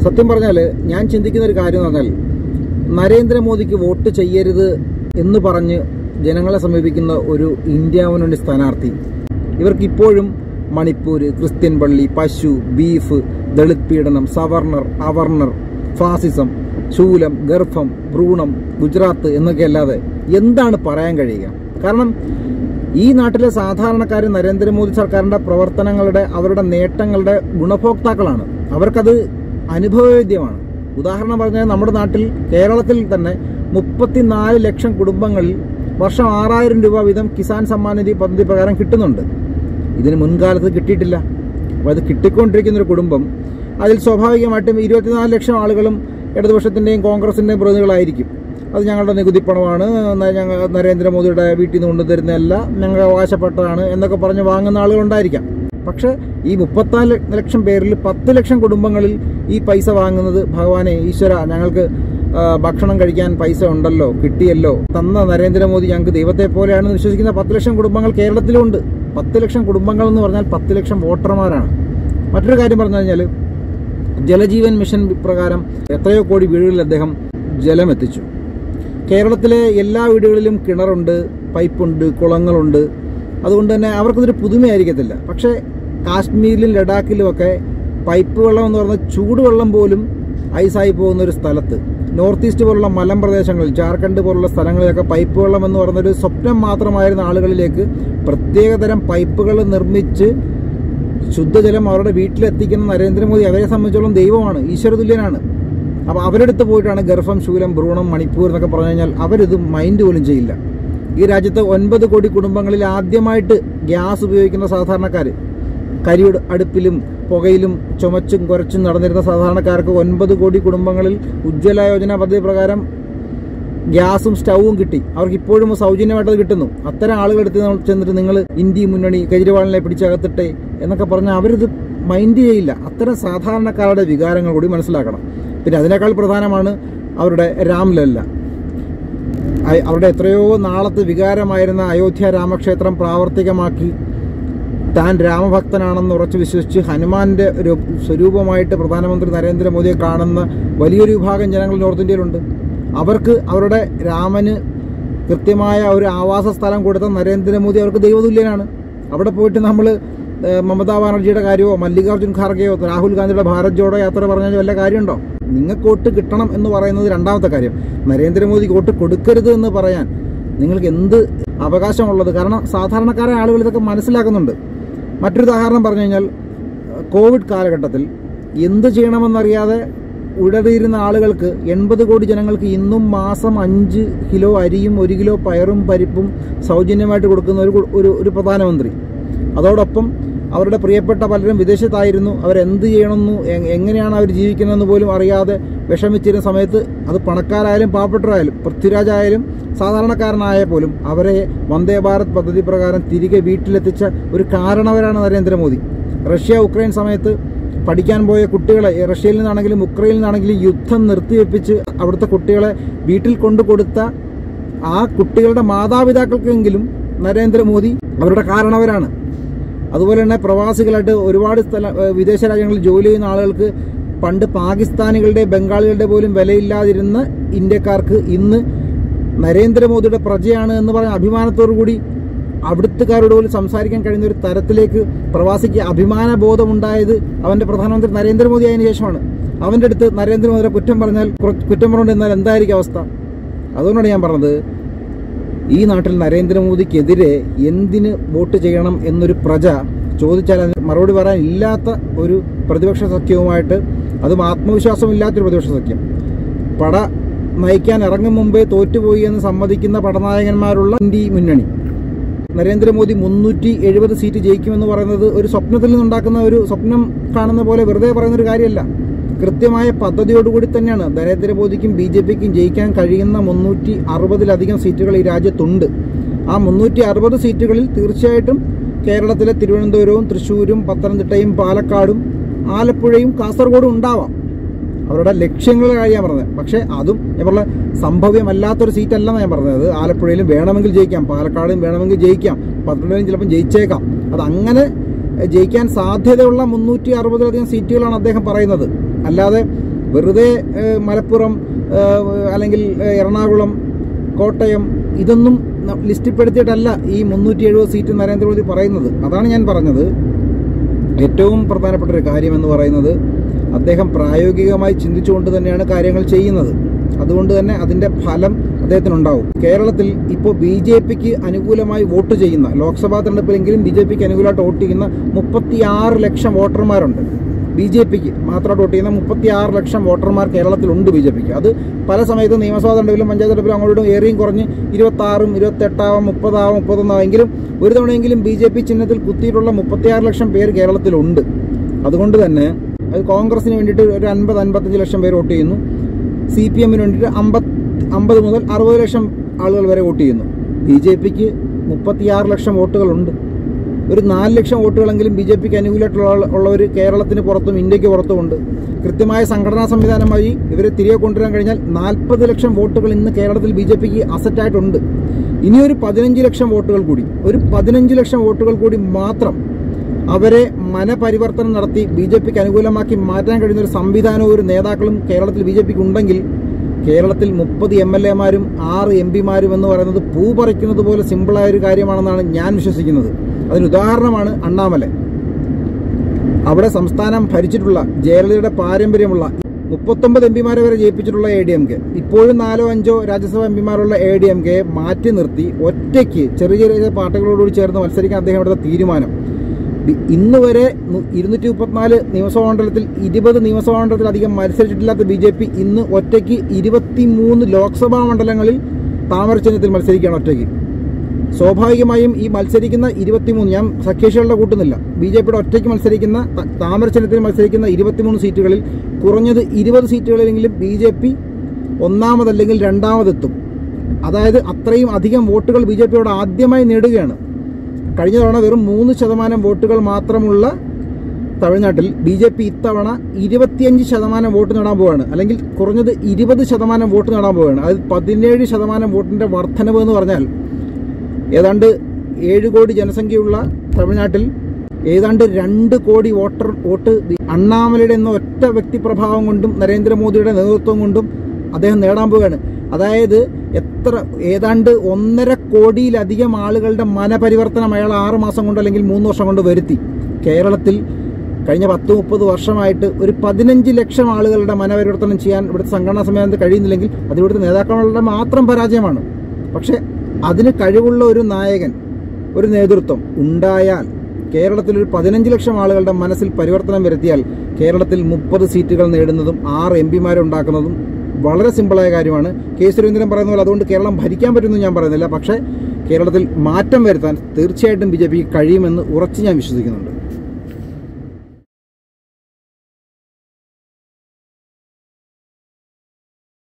സത്യം പറഞ്ഞാൽ ഞാൻ ചിന്തിക്കുന്ന ഒരു കാര്യം എന്ന് പറഞ്ഞാൽ നരേന്ദ്രമോദിക്ക് വോട്ട് ചെയ്യരുത് എന്ന് പറഞ്ഞ് ജനങ്ങളെ സമീപിക്കുന്ന ഒരു ഇന്ത്യ മുന്നണി സ്ഥാനാർത്ഥി ഇവർക്ക് ഇപ്പോഴും മണിപ്പൂർ ക്രിസ്ത്യൻ പള്ളി പശു ബീഫ് ദളിത് പീഡനം സവർണർ അവർണർ ഫാസിസം ശൂലം ഗർഭം ഭ്രൂണം ഗുജറാത്ത് എന്നൊക്കെ അല്ലാതെ എന്താണ് പറയാൻ കഴിയുക കാരണം ഈ നാട്ടിലെ സാധാരണക്കാർ നരേന്ദ്രമോദി സർക്കാരിന്റെ പ്രവർത്തനങ്ങളുടെ അവരുടെ നേട്ടങ്ങളുടെ ഗുണഭോക്താക്കളാണ് അവർക്കത് അനുഭവവേദ്യമാണ് ഉദാഹരണം പറഞ്ഞാൽ നമ്മുടെ നാട്ടിൽ കേരളത്തിൽ തന്നെ മുപ്പത്തിനാല് ലക്ഷം കുടുംബങ്ങളിൽ വർഷം ആറായിരം രൂപ വീതം കിസാൻ സമ്മാൻ നിധി പദ്ധതി പ്രകാരം കിട്ടുന്നുണ്ട് ഇതിന് മുൻകാലത്ത് കിട്ടിയിട്ടില്ല അപ്പോൾ അത് കിട്ടിക്കൊണ്ടിരിക്കുന്ന ഒരു കുടുംബം അതിൽ സ്വാഭാവികമായിട്ടും ഇരുപത്തിനാല് ലക്ഷം ആളുകളും ഇടതുപക്ഷത്തിൻ്റെയും കോൺഗ്രസിൻ്റെയും പ്രതിനിധികളായിരിക്കും അത് ഞങ്ങളുടെ നികുതി പണമാണ് ന- ഞങ്ങൾ നരേന്ദ്രമോദിയുടെ വീട്ടിൽ നിന്ന് കൊണ്ടുതരുന്നതല്ല ഞങ്ങൾ അവകാശപ്പെട്ടതാണ് എന്നൊക്കെ പറഞ്ഞ് വാങ്ങുന്ന ആളുകളുണ്ടായിരിക്കാം പക്ഷേ ഈ മുപ്പത്തിനാല് ലക്ഷം പേരിൽ പത്ത് ലക്ഷം കുടുംബങ്ങളിൽ ഈ പൈസ വാങ്ങുന്നത് ഭഗവാനെ ഈശ്വര ഞങ്ങൾക്ക് ആ, ഭക്ഷണം കഴിക്കാൻ പൈസ ഉണ്ടല്ലോ കിട്ടിയല്ലോ തന്ന നരേന്ദ്രമോദി ഞങ്ങൾക്ക് ദൈവത്തെ പോലെയാണെന്ന് വിശ്വസിക്കുന്ന പത്ത് ലക്ഷം കുടുംബങ്ങൾ കേരളത്തിലുണ്ട് പത്ത് ലക്ഷം കുടുംബങ്ങൾ എന്ന് പറഞ്ഞാൽ പത്ത് ലക്ഷം വോട്ടർമാരാണ് മറ്റൊരു കാര്യം പറഞ്ഞു കഴിഞ്ഞാൽ ജലജീവൻ മിഷൻ പ്രകാരം എത്രയോ കോടി വീടുകളിൽ അദ്ദേഹം ജലം എത്തിച്ചു കേരളത്തിലെ എല്ലാ വീടുകളിലും കിണറുണ്ട് പൈപ്പുണ്ട് കുളങ്ങളുണ്ട് അതുകൊണ്ട് തന്നെ അവർക്കതൊരു പുതുമയായിരിക്കത്തില്ല പക്ഷേ കാശ്മീരിലും ലഡാക്കിലും ഒക്കെ പൈപ്പ് വെള്ളം എന്ന് പറഞ്ഞാൽ ചൂടുവെള്ളം പോലും ഐസായി പോകുന്ന ഒരു സ്ഥലത്ത് നോർത്ത് ഈസ്റ്റ് പോലുള്ള മലമ്പ്രദേശങ്ങളിൽ ജാർഖണ്ഡ് പോലുള്ള സ്ഥലങ്ങളിലൊക്കെ പൈപ്പ് വെള്ളം എന്ന് പറയുന്നൊരു സ്വപ്നം മാത്രമായിരുന്ന ആളുകളിലേക്ക് പ്രത്യേകതരം പൈപ്പുകൾ നിർമ്മിച്ച് ശുദ്ധജലം അവരുടെ വീട്ടിലെത്തിക്കുന്ന നരേന്ദ്രമോദി അവരെ സംബന്ധിച്ചോളം ദൈവമാണ് ഈശ്വരതുല്യനാണ് അപ്പോൾ അവരെടുത്ത് പോയിട്ടാണ് ഗർഭം ശൂലം ഭ്രൂണം മണിപ്പൂർ എന്നൊക്കെ പറഞ്ഞു കഴിഞ്ഞാൽ അവരിത് മൈൻഡ് പോലും ചെയ്യില്ല ഈ രാജ്യത്ത് ഒൻപത് കോടി കുടുംബങ്ങളിൽ ആദ്യമായിട്ട് ഗ്യാസ് ഉപയോഗിക്കുന്ന സാധാരണക്കാർ കരി അടുപ്പിലും പുകയിലും ചുമച്ചും കുരച്ചും നടന്നിരുന്ന സാധാരണക്കാർക്ക് ഒൻപത് കോടി കുടുംബങ്ങളിൽ ഉജ്ജ്വല യോജന പദ്ധതി പ്രകാരം ഗ്യാസും സ്റ്റൗവും കിട്ടി അവർക്ക് ഇപ്പോഴും സൗജന്യമായിട്ട് അത് കിട്ടുന്നു അത്തരം ആളുകളെടുത്ത് നമ്മൾ ചെന്നിട്ട് നിങ്ങൾ ഇന്ത്യ മുന്നണി കെജ്രിവാളിനെ പിടിച്ചകത്തിട്ടെ എന്നൊക്കെ പറഞ്ഞാൽ അവരിത് മൈൻഡ് ചെയ്യില്ല അത്തരം സാധാരണക്കാരുടെ വികാരങ്ങൾ കൂടി മനസ്സിലാക്കണം പിന്നെ അതിനേക്കാൾ പ്രധാനമാണ് അവരുടെ രാംലല്ല അയ- അവരുടെ എത്രയോ നാളത്തെ വികാരമായിരുന്ന അയോധ്യ രാമക്ഷേത്രം പ്രാവർത്തികമാക്കി താൻ രാമഭക്തനാണെന്ന് ഉറച്ചു വിശ്വസിച്ച് ഹനുമാന്റെ ഒരു സ്വരൂപമായിട്ട് പ്രധാനമന്ത്രി നരേന്ദ്രമോദിയെ കാണുന്ന വലിയൊരു വിഭാഗം ജനങ്ങൾ നോർത്ത് ഇന്ത്യയിലുണ്ട് അവർക്ക് അവരുടെ രാമന് കൃത്യമായ ഒരു ആവാസ സ്ഥലം കൊടുത്ത നരേന്ദ്രമോദി അവർക്ക് ദൈവതുല്യനാണ് അവിടെ പോയിട്ട് നമ്മൾ മമതാ ബാനർജിയുടെ കാര്യമോ മല്ലികാർജ്ജുൻ ഖാർഗെയോ രാഹുൽ ഗാന്ധിയുടെ ഭാരത് ജോഡോ യാത്ര പറഞ്ഞാൽ വല്ല കാര്യമുണ്ടോ നിങ്ങൾക്ക് വോട്ട് കിട്ടണം എന്ന് പറയുന്നത് രണ്ടാമത്തെ കാര്യം നരേന്ദ്രമോദിക്ക് വോട്ട് കൊടുക്കരുത് എന്ന് പറയാൻ നിങ്ങൾക്ക് എന്ത് അവകാശമുള്ളത് കാരണം സാധാരണക്കാരായ ആളുകൾ ഇതൊക്കെ മനസ്സിലാക്കുന്നുണ്ട് മറ്റൊരു ഉദാഹരണം പറഞ്ഞു കഴിഞ്ഞാൽ കോവിഡ് കാലഘട്ടത്തിൽ എന്ത് ചെയ്യണമെന്നറിയാതെ ഉടറിയിരുന്ന ആളുകൾക്ക് എൺപത് കോടി ജനങ്ങൾക്ക് ഇന്നും മാസം അഞ്ച് കിലോ അരിയും ഒരു കിലോ പയറും പരിപ്പും സൗജന്യമായിട്ട് കൊടുക്കുന്ന ഒരു കു- ഒരു ഒരു പ്രധാനമന്ത്രി അതോടൊപ്പം അവരുടെ പ്രിയപ്പെട്ട പലരും വിദേശത്തായിരുന്നു അവരെന്ത് ചെയ്യണമെന്നു എ- എങ്ങനെയാണ് അവർ ജീവിക്കുന്നതെന്ന് പോലും അറിയാതെ വിഷമിച്ചിരുന്ന സമയത്ത് അത് പണക്കാരായാലും പാവപ്പെട്ടവരായാലും പൃഥ്വിരാജായാലും സാധാരണക്കാരനായ പോലും അവരെ വന്ദേ ഭാരത് പദ്ധതി പ്രകാരം തിരികെ വീട്ടിലെത്തിച്ച ഒരു കാരണവരാണ് നരേന്ദ്രമോദി റഷ്യ ഉക്രൈൻ സമയത്ത് പഠിക്കാൻ പോയ കുട്ടികളെ ഈ റഷ്യയിൽ നിന്നാണെങ്കിലും ഉക്രൈനിൽ നിന്നാണെങ്കിലും യുദ്ധം നിർത്തിവെപ്പിച്ച് അവിടുത്തെ കുട്ടികളെ വീട്ടിൽ കൊണ്ടു കൊടുത്ത ആ കുട്ടികളുടെ മാതാപിതാക്കൾക്കെങ്കിലും നരേന്ദ്രമോദി അവരുടെ കാരണവരാണ് അതുപോലെ തന്നെ പ്രവാസികളായിട്ട് ഒരുപാട് സ്ഥല ഏഹ് വിദേശ രാജ്യങ്ങളിൽ ജോലി ചെയ്യുന്ന ആളുകൾക്ക് പണ്ട് പാകിസ്ഥാനികളുടെ ബംഗാളികളുടെ പോലും വിലയില്ലാതിരുന്ന ഇന്ത്യക്കാർക്ക് ഇന്ന് നരേന്ദ്രമോദിയുടെ പ്രജയാണ് എന്ന് പറഞ്ഞ അഭിമാനത്തോടു കൂടി അവിടുത്തുകാരോട് പോലും സംസാരിക്കാൻ കഴിയുന്ന ഒരു തരത്തിലേക്ക് പ്രവാസിക്ക് അഭിമാന ബോധമുണ്ടായത് അവന്റെ പ്രധാനമന്ത്രി നരേന്ദ്രമോദി ആയതിനു ശേഷമാണ് അവന്റെ അടുത്ത് നരേന്ദ്രമോദിയുടെ കുറ്റം പറഞ്ഞാൽ കുറ- കുറ്റം പറഞ്ഞുകൊണ്ടിരുന്നാൽ എന്തായിരിക്കും അവസ്ഥ അതുകൊണ്ടാണ് ഞാൻ പറഞ്ഞത് ഈ നാട്ടിൽ നരേന്ദ്രമോദിക്കെതിരെ എന്തിന് വോട്ട് ചെയ്യണം എന്നൊരു പ്രജ ചോദിച്ചാൽ അതിന് മറുപടി പറയാൻ ഇല്ലാത്ത ഒരു പ്രതിപക്ഷ സഖ്യവുമായിട്ട് അതും ആത്മവിശ്വാസമില്ലാത്തൊരു പ്രതിപക്ഷ സഖ്യം പട നയിക്കാൻ ഇറങ്ങും മുമ്പേ തോറ്റുപോയി എന്ന് സമ്മതിക്കുന്ന പടനായകന്മാരുള്ള ഇന്ത്യ മുന്നണി നരേന്ദ്രമോദി മുന്നൂറ്റി എഴുപത് സീറ്റ് ജയിക്കുമെന്ന് പറയുന്നത് ഒരു സ്വപ്നത്തിൽ നിന്നുണ്ടാക്കുന്ന ഒരു സ്വപ്നം കാണുന്ന പോലെ വെറുതെ പറയുന്ന ഒരു കാര്യമല്ല കൃത്യമായ പദ്ധതിയോടുകൂടി തന്നെയാണ് നരേന്ദ്രമോദിക്കും ബി ജെ പിക്കും ജയിക്കാൻ കഴിയുന്ന മുന്നൂറ്റി അറുപതിലധികം സീറ്റുകൾ ഈ രാജ്യത്തുണ്ട് ആ മുന്നൂറ്റി അറുപത് സീറ്റുകളിൽ തീർച്ചയായിട്ടും കേരളത്തിലെ തിരുവനന്തപുരവും തൃശ്ശൂരും പത്തനംതിട്ടയും പാലക്കാടും ആലപ്പുഴയും കാസർഗോഡും ഉണ്ടാവാം അവരുടെ ലക്ഷ്യങ്ങളുടെ കാര്യം ഞാൻ പറഞ്ഞത് പക്ഷേ അതും ഞാൻ പറഞ്ഞ സംഭവ്യമല്ലാത്തൊരു സീറ്റല്ലെന്ന് ഞാൻ പറഞ്ഞത് ആലപ്പുഴയിലും വേണമെങ്കിൽ ജയിക്കാം പാലക്കാടും വേണമെങ്കിൽ ജയിക്കാം പത്തനംതിട്ടയിലും ചിലപ്പം ജയിച്ചേക്കാം അത് അങ്ങനെ ജയിക്കാൻ സാധ്യതയുള്ള മുന്നൂറ്റി അറുപതിലധികം സീറ്റുകളാണ് അദ്ദേഹം പറയുന്നത് അല്ലാതെ വെറുതെ ഏഹ്, മലപ്പുറം ഏഹ്, അല്ലെങ്കിൽ ഏഹ്, എറണാകുളം കോട്ടയം ഇതൊന്നും ന- ലിസ്റ്റിൽപ്പെടുത്തിയിട്ടല്ല ഈ മുന്നൂറ്റി എഴുപത് സീറ്റ് നരേന്ദ്രമോദി പറയുന്നത് അതാണ് ഞാൻ പറഞ്ഞത് ഏറ്റവും പ്രധാനപ്പെട്ട ഒരു കാര്യം എന്ന് പറയുന്നത് അദ്ദേഹം പ്രായോഗികമായി ചിന്തിച്ചുകൊണ്ട് തന്നെയാണ് കാര്യങ്ങൾ ചെയ്യുന്നത് അതുകൊണ്ട് തന്നെ അതിന്റെ ഫലം അദ്ദേഹത്തിനുണ്ടാവും കേരളത്തിൽ ഇപ്പോൾ ബി ജെ പിക്ക് അനുകൂലമായി വോട്ട് ചെയ്യുന്ന ലോക്സഭാ തെരഞ്ഞെടുപ്പിലെങ്കിലും ബി ജെ പിക്ക് അനുകൂലമായിട്ട് വോട്ട് ചെയ്യുന്ന മുപ്പത്തിയാറ് ലക്ഷം വോട്ടർമാരുണ്ട് ബി ജെ പിക്ക് മാത്രമായിട്ട് വോട്ട് ചെയ്യുന്ന മുപ്പത്തിയാറ് ലക്ഷം വോട്ടർമാർ കേരളത്തിലുണ്ട് ബി ജെ പിക്ക് അത് പല സമയത്തും നിയമസഭാ തെരഞ്ഞെടുപ്പിലും പഞ്ചായത്ത് തെരഞ്ഞെടുപ്പിലും അങ്ങോട്ടും ഏറിയും കുറഞ്ഞ് ഇരുപത്താറും ഇരുപത്തെട്ടാവാം മുപ്പതാവാം മുപ്പത്തൊന്നാവും എങ്കിലും ഒരു തവണയെങ്കിലും ബി ജെ പി ചിഹ്നത്തിൽ കുത്തിയിട്ടുള്ള മുപ്പത്തിയാറ് ലക്ഷം പേര് കേരളത്തിലുണ്ട് അതുകൊണ്ട് തന്നെ അത് കോൺഗ്രസിന് വേണ്ടിയിട്ട് ഒരു അൻപത് അൻപത്തഞ്ച് ലക്ഷം പേര് വോട്ട് ചെയ്യുന്നു സി പി എമ്മിന് വേണ്ടിയിട്ട് അമ്പത് അമ്പത് മുതൽ അറുപത് ലക്ഷം ആളുകൾ വരെ വോട്ട് ചെയ്യുന്നു ബി ജെ പിക്ക് മുപ്പത്തിയാറ് ലക്ഷം വോട്ടുകളുണ്ട് ഒരു നാല് ലക്ഷം വോട്ടുകളെങ്കിലും ബി ജെ പിക്ക് അനുകൂലമായിട്ടുള്ള ഉള്ളവർ കേരളത്തിന് പുറത്തും ഇന്ത്യക്ക് പുറത്തുമുണ്ട് കൃത്യമായ സംഘടനാ സംവിധാനം വഴി ഇവരെ തിരികെ കൊണ്ടുവരാൻ കഴിഞ്ഞാൽ നാൽപ്പത് ലക്ഷം വോട്ടുകൾ ഇന്ന് കേരളത്തിൽ ബി ജെ പിക്ക് അസറ്റായിട്ടുണ്ട് ഇനി ഒരു പതിനഞ്ച് ലക്ഷം വോട്ടുകൾ കൂടി ഒരു പതിനഞ്ച് ലക്ഷം വോട്ടുകൾ കൂടി മാത്രം അവരെ മനപരിവർത്തനം നടത്തി ബി ജെ പിക്ക് അനുകൂലമാക്കി മാറ്റാൻ കഴിയുന്ന ഒരു സംവിധാനവും ഒരു നേതാക്കളും കേരളത്തിൽ ബി ജെ പിക്ക് ഉണ്ടെങ്കിൽ കേരളത്തിൽ മുപ്പത് എം എൽ എമാരും ആറ് എം പിമാരും എന്ന് പറയുന്നത് പൂ പറിക്കുന്നത് പോലെ സിമ്പിളായ ഒരു കാര്യമാണെന്നാണ് ഞാൻ വിശ്വസിക്കുന്നത് അതിന് ഉദാഹരണമാണ് അണ്ണാമല അവിടെ സംസ്ഥാനം ഭരിച്ചിട്ടുള്ള ജയലളിതയുടെ പാരമ്പര്യമുള്ള മുപ്പത്തൊമ്പത് എം പിമാരെ വരെ ജയിപ്പിച്ചിട്ടുള്ള എ ഡി എം കെ ഇപ്പോഴും നാലോ അഞ്ചോ രാജ്യസഭാ എം പിമാരുള്ള എ ഡി എം കെ മാറ്റി നിർത്തി ഒറ്റയ്ക്ക് ചെറിയ ചെറിയ പാർട്ടികളോടുകൂടി ചേർന്ന് മത്സരിക്കാൻ അദ്ദേഹം എടുത്ത തീരുമാനം ബി- ഇന്ന് വരെ നു- ഇരുന്നൂറ്റി മുപ്പത്തിനാല് നിയമസഭാ മണ്ഡലത്തിൽ ഇരുപത് നിയമസഭാ മണ്ഡലത്തിലധികം മത്സരിച്ചിട്ടില്ലാത്ത ബി ജെ പി ഇന്ന് ഒറ്റയ്ക്ക് ഇരുപത്തിമൂന്ന് ലോക്സഭാ മണ്ഡലങ്ങളിൽ താമര ചിഹ്നത്തിൽ മത്സരിക്കുകയാണ് ഒറ്റയ്ക്ക് സ്വാഭാവികമായും ഈ മത്സരിക്കുന്ന ഇരുപത്തിമൂന്ന് ഞാൻ സഖ്യകക്ഷികളുടെ കൂട്ടുന്നില്ല ബി ജെ പിയുടെ ഒറ്റയ്ക്ക് മത്സരിക്കുന്ന ത- താമര ചിഹ്നത്തിൽ മത്സരിക്കുന്ന ഇരുപത്തിമൂന്ന് സീറ്റുകളിൽ കുറഞ്ഞത് ഇരുപത് സീറ്റുകളിലെങ്കിലും ബി ജെ പി ഒന്നാമതല്ലെങ്കിൽ രണ്ടാമതെത്തും അതായത് അത്രയും അധികം വോട്ടുകൾ ബി ജെ പിയോട് ആദ്യമായി നേടുകയാണ് കഴിഞ്ഞ തവണ വെറും മൂന്ന് ശതമാനം വോട്ടുകൾ മാത്രമുള്ള തമിഴ്നാട്ടിൽ ബി ജെ പി ഇത്തവണ ഇരുപത്തിയഞ്ച് ശതമാനം വോട്ട് നേടാൻ പോവുകയാണ് അല്ലെങ്കിൽ കുറഞ്ഞത് ഇരുപത് ശതമാനം വോട്ട് നേടാൻ പോവുകയാണ് അത് പതിനേഴ് ശതമാനം വോട്ടിന്റെ വർധനവ് എന്ന് പറഞ്ഞാൽ ഏതാണ്ട് ഏഴ് കോടി ജനസംഖ്യയുള്ള തമിഴ്നാട്ടിൽ ഏതാണ്ട് രണ്ട് കോടി വോട്ടർ വോട്ട് അണ്ണാമലയുടെ എന്ന ഒറ്റ വ്യക്തിപ്രഭാവം കൊണ്ടും നരേന്ദ്രമോദിയുടെ നേതൃത്വം കൊണ്ടും അദ്ദേഹം നേടാൻ പോവുകയാണ് അതായത് എത്ര ഏതാണ്ട് ഒന്നര കോടിയിലധികം ആളുകളുടെ മനപരിവർത്തനം അയാൾ ആറ് മാസം കൊണ്ട് അല്ലെങ്കിൽ മൂന്ന് വർഷം കൊണ്ട് വരുത്തി കേരളത്തിൽ കഴിഞ്ഞ പത്ത് മുപ്പത് വർഷമായിട്ട് ഒരു പതിനഞ്ച് ലക്ഷം ആളുകളുടെ മനപരിവർത്തനം ചെയ്യാൻ ഇവിടുത്തെ സംഘടനാ സംവിധാനത്തിൽ കഴിയുന്നില്ലെങ്കിൽ അത് ഇവിടുത്തെ നേതാക്കളുടെ മാത്രം പരാജയമാണ് പക്ഷെ അതിന് കഴിവുള്ള ഒരു നായകൻ ഒരു നേതൃത്വം ഉണ്ടായാൽ കേരളത്തിൽ ഒരു പതിനഞ്ച് ലക്ഷം ആളുകളുടെ മനസ്സിൽ പരിവർത്തനം വരുത്തിയാൽ കേരളത്തിൽ മുപ്പത് സീറ്റുകൾ നേടുന്നതും ആറ് എം പിമാരെ ഉണ്ടാക്കുന്നതും വളരെ സിമ്പിളായ കാര്യമാണ് കെ സുരേന്ദ്രൻ പറയുന്ന പോലെ അതുകൊണ്ട് കേരളം ഭരിക്കാൻ പറ്റുമെന്ന് ഞാൻ പറയുന്നില്ല പക്ഷേ കേരളത്തിൽ മാറ്റം വരുത്താൻ തീർച്ചയായിട്ടും ബി ജെ പിക്ക് കഴിയുമെന്ന് ഉറച്ച് ഞാൻ വിശ്വസിക്കുന്നുണ്ട്